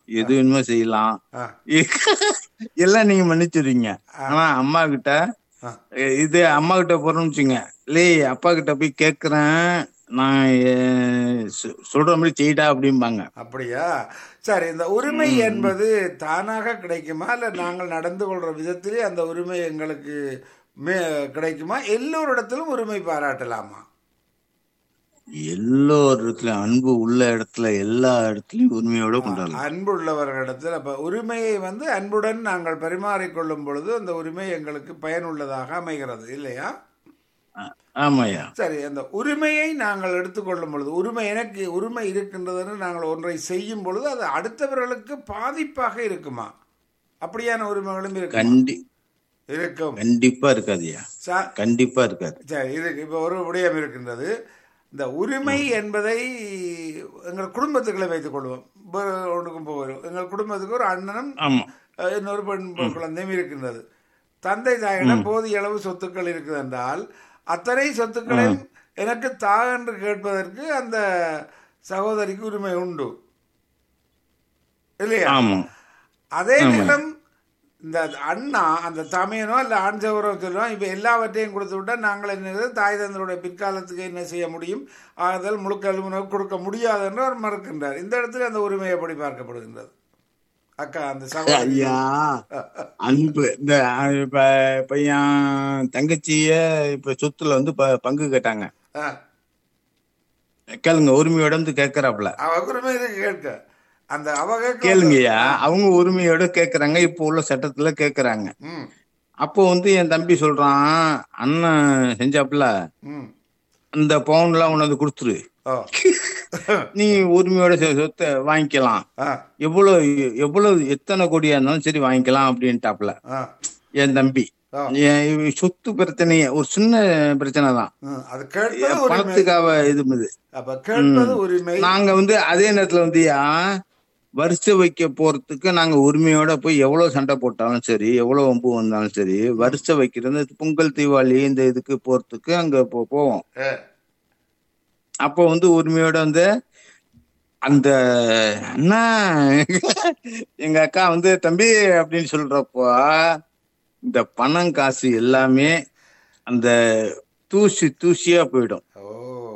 எது வேணுமோ செய்யலாம் ஆ, எல்லாம் நீங்க மன்னிச்சிடுவீங்க ஆனா அம்மா கிட்ட ஆ. எ- இது அம்மா கிட்ட போறோம்னு வச்சுங்க லே அப்பா கிட்ட போய் கேக்குறேன் நான் எ, சொ- சொல்ற மாதிரி செய்டா அப்படிம்பாங்க அப்படியா சரி இந்த உரிமை என்பது தானாக கிடைக்குமா இல்ல நாங்கள் நடந்து கொள்ற விதத்திலே அந்த உரிமை எங்களுக்கு மே- கிடைக்குமா எல்லோரிடத்திலும் உரிமை பாராட்டலாமா எல்லோருக்கும் அன்பு உள்ள இடத்துல எல்லா இடத்துலயும் உரிமையோட கொண்டாடலாம் அன்புள்ளவர்களிடத்தில் அப்ப உரிமையை வந்து அன்புடன் நாங்கள் பரிமாறிக்கொள்ளும் பொழுது அந்த உரிமை எங்களுக்கு பயனுள்ளதாக அமைகிறது இல்லையா ஆ- ஆமாய்யா சரி அந்த உரிமையை நாங்கள் எடுத்துக்கொள்ளும் பொழுது உரிமை எனக்கு உரிமை இருக்கின்றதுன்னு நாங்கள் ஒன்றை செய்யும் பொழுது அது அடுத்தவர்களுக்கு பாதிப்பாக இருக்குமா அப்படியான உரிமைகளும் இருக்குமா கண்டி இருக்கும் கண்டிப்பா இருக்காதுயா ச- கண்டிப்பா இருக்காது சரி இதுக்கு இப்போ ஒரு விடயம் இருக்கின்றது இந்த உரிமை என்பதை எங்கள் குடும்பத்துக்களை வைத்துக் கொள்வோம் வேறு ஒன்றுக்கும் போகிறோம் எங்கள் குடும்பத்துக்கு ஒரு அண்ணனும் ஆமா அஹ், இன்னொரு பெண் குழந்தையும் இருக்கின்றது தந்தை தாயிடம் போதிய அளவு சொத்துக்கள் இருக்குது என்றால் அத்தனை சொத்துக்களையும் எனக்கு தா என்று கேட்பதற்கு அந்த சகோதரிக்கு உரிமை உண்டு இல்லையா ஆமா அதே நேரம் இந்த அண்ணா அந்த தமையனோ இல்ல ஆண் சகோதரோ சொல்லுவோம் இப்ப எல்லாவற்றையும் கொடுத்து விட்டா நாங்கள் என்ன செய்வது? தாய் தந்தருடைய பிற்காலத்துக்கு என்ன செய்ய முடியும் ஆகுதல் முழுக்க உணவு கொடுக்க முடியாது என்று அவர் மறுக்கின்றார் இந்த இடத்துல அந்த உரிமை எப்படி பார்க்கப்படுகின்றது அக்கா அந்த சகோதரி ஐயா அன்பு இந்த அஹ், இப்ப பையன் தங்கச்சிய இப்ப சொத்துல வந்து ப- பங்கு கேட்டாங்க ஆ, கேளுங்க உரிமையோட வந்து கேக்குறாப்ல அவ உரிமை இருக்கு கேட்க அந்த அவ கேட்க கேளுங்கய்யா அவங்க உரிமையோட கேக்குறாங்க இப்போ உள்ள சட்டத்துல கேக்குறாங்க ம் அப்போ வந்து என் தம்பி சொல்றான் அண்ணன் செஞ்சாப்புல ம் இந்த பவுன்லாம் உனது கொடுத்துரு ஓ நீ உரிமையோட சொ- சொத்தை வாங்கிக்கலாம் ஆ எவ்வளவு எவ்வளவு எத்தனை கோடியா இருந்தாலும் சரி வாங்கிக்கலாம் அப்படின்ட்டாப்ல ஆ என் தம்பி ஆ. என் இவ சொத்து பிரச்சனைய ஒரு சின்ன பிரச்சனை தான் ம், அது கேட்பது உரிமை பணத்துக்காக இது பண்ணுது. அப்ப கேட்பது உரிமை நாங்க வந்து அதே நேரத்துல வந்து யா, வரிசை வைக்க போறதுக்கு நாங்க உரிமையோட போய் எவ்வளவு சண்டை போட்டாலும் சரி எவ்வளவு வம்பு வந்தாலும் சரி வரிசை வைக்கிறது இந்த பொங்கல் தீபாவளி இந்த இதுக்கு போறதுக்கு அங்க போ- போவோம் ஆ, அப்போ வந்து உரிமையோட வந்து அந்த அண்ணா எங்க அக்கா வந்து தம்பி அப்படின்னு சொல்றப்போ இந்த பணம் காசு எல்லாமே அந்த தூசி தூசியா போயிடும் ஓ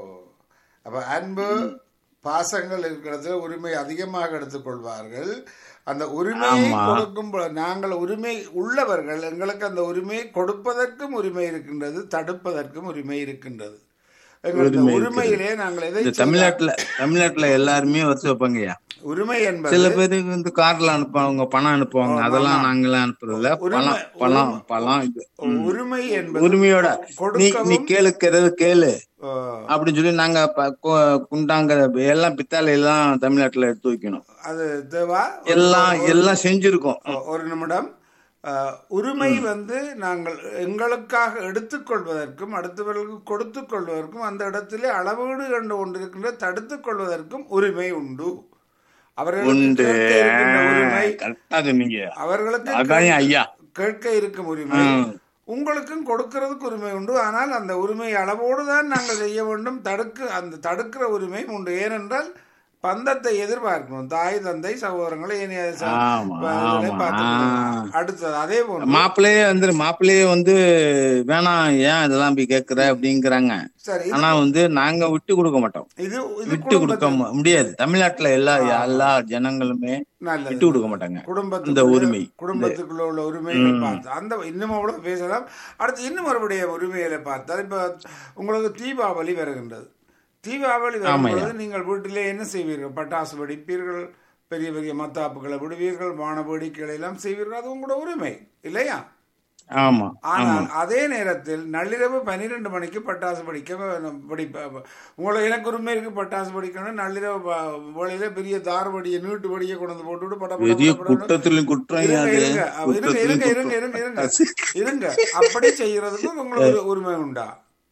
அப்ப அன்பு பாசங்கள் இருக்கிறது உரிமை அதிகமாக எடுத்துக்கொள்வார்கள் அந்த உரிமையை ஆமா. கொடுக்கும் பொ- நாங்கள் உரிமை உள்ளவர்கள் எங்களுக்கு அந்த உரிமையை கொடுப்பதற்கும் உரிமை இருக்கின்றது தடுப்பதற்கும் உரிமை இருக்கின்றது எங்களுக்கு உரிமை உரிமையிலே நாங்கள் எதை இந்த செய்யலாம்? தமிழ்நாட்டுல தமிழ்நாட்டுல எல்லாருமே வரிசை வைப்பாங்கய்யா உரிமை என்பது சில பேருக்கு வந்து கார்ல அனுப்புவாங்க பணம் அனுப்புவாங்க அதெல்லாம் நாங்களாம் அனுப்புறதில்ல உரிமை- பழம் பழம் பழம் இது. உரிமை என்பது உரிமையோட நீ கொடுக்கவும் நீ கேளுக்கிறது கேளு ஆ, அப்படின்னு சொல்லி நாங்க ப- கு- குண்டாங்க எல்லாம் பித்தாளை எல்லாம் தமிழ்நாட்டுல எடுத்து வைக்கணும் அது தேவா எல்லாம் எல்லாம் செஞ்சிருக்கோம் ஒரு நிமிடம் அஹ், உரிமை வந்து நாங்கள் எங்களுக்காக எடுத்துக்கொள்வதற்கும் அடுத்தவர்களுக்கு கொடுத்துக் கொள்வதற்கும் அந்த இடத்திலே அளவீடு கண்டு கொண்டிருக்கின்ற தடுத்துக் கொள்வதற்கும் உரிமை உண்டு அவர்களுக்கு உண்டு கேட்க இருக்கின்ற உரிமை கரெக்டா சொன்னீங்க அவர்களுக்கு அதான் என் ஐயா கேட்க இருக்கும் உரிமை உங்களுக்கும் கொடுக்கிறதுக்கு உரிமை உண்டு ஆனால் அந்த உரிமை அளவோடு தான் நாங்கள் செய்ய வேண்டும் தடுக்க அந்த தடுக்கிற உரிமையும் உண்டு ஏனென்றால் பந்தத்தை எதிர்பார்க்கணும் தாய் தந்தை சகோதரங்களை ஏனைய ச- ஆமா, இதுகளை ஆமா. பார்த்துக்கொள்ளலாம். அடுத்தது அதே போன்று மாப்பிள்ளையே வந்து மாப்பிள்ளையே வந்து வேணாம் ஏன் இதெல்லாம் போய் கேக்குற அப்படிங்கிறாங்க சரி இது- ஆனா வந்து நாங்க விட்டு கொடுக்க மாட்டோம் இது இது விட்டு கொடுக்க குடும்பத்து- மு- முடியாது தமிழ்நாட்டுல எல்லா எல்லா ஜனங்களுமே நல்லது விட்டு கொடுக்க மாட்டாங்க இந்த குடும்பத்துக்குள்ள உரிமை குடும்பத்துக்குள்ள உள்ள உரிமைகள் பார்த்து அந்த இன்னும் அவ்வளவு பேசலாம் அடுத்து இன்னும் மறுபடிய உரிமைகளை பார்த்தால் இப்ப உங்களுக்கு தீபாவளி வருகின்றது தீபாவளி வரும்பொழுது நீங்கள் வீட்டிலே என்ன செய்வீர்கள் பட்டாசு வெடிப்பீர்கள் பெரிய பெரிய மத்தாப்புகளை விடுவீர்கள் வான வேடிக்கைகளை எல்லாம் செய்வீர்கள் அது உங்களோட உரிமை இல்லையா ஆமா ஆனால் அதே நேரத்தில் நள்ளிரவு பன்னிரெண்டு மணிக்கு பட்டாசு படிக்க படிப்ப உங்களுக்கு எனக்கு உரிமை இருக்கு பட்டாசு படிக்கணும் நள்ளிரவு ப- வேளையில பெரிய தார்வடியை நீட்டு வடியை கொண்டு வந்து போட்டுவிட்டு பட பட பெரிய பட படன்னு குற்றத்திலும் குற்றம் இருங்க, அது இருங்க, அவ- இருங்க, இருங்க, இருங்க, இருங்க, இருங்க. இருங்க அப்படி செய்யறதுக்கு உங்களுக்கு ஒரு உரிமை உண்டா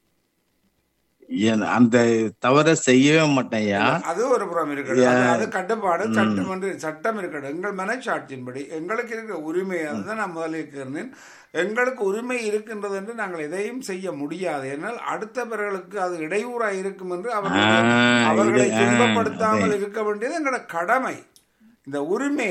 ஏன் அந்த தவற செய்யவே மாட்டேன்யா அது ஒரு புறம் இருக்கட்டும் அது- அது கட்டுப்பாடு சட்டம் என்று சட்டம் இருக்கட்டும் எங்கள் மனச்சாட்சியின்படி எங்களுக்கு இருக்கிற உரிமை அதுதான் நான் முதலில் இருக்கிறேன் எங்களுக்கு உரிமை இருக்கின்றது என்று நாங்கள் எதையும் செய்ய முடியாது ஏனால் அடுத்தவர்களுக்கு அது இடையூறாக இருக்கும் என்று அவர்களை ஆ, அவர்களை இது- ஆ, துன்பப்படுத்தாமல் இருக்க வேண்டியது எங்களோட கடமை இந்த உரிமை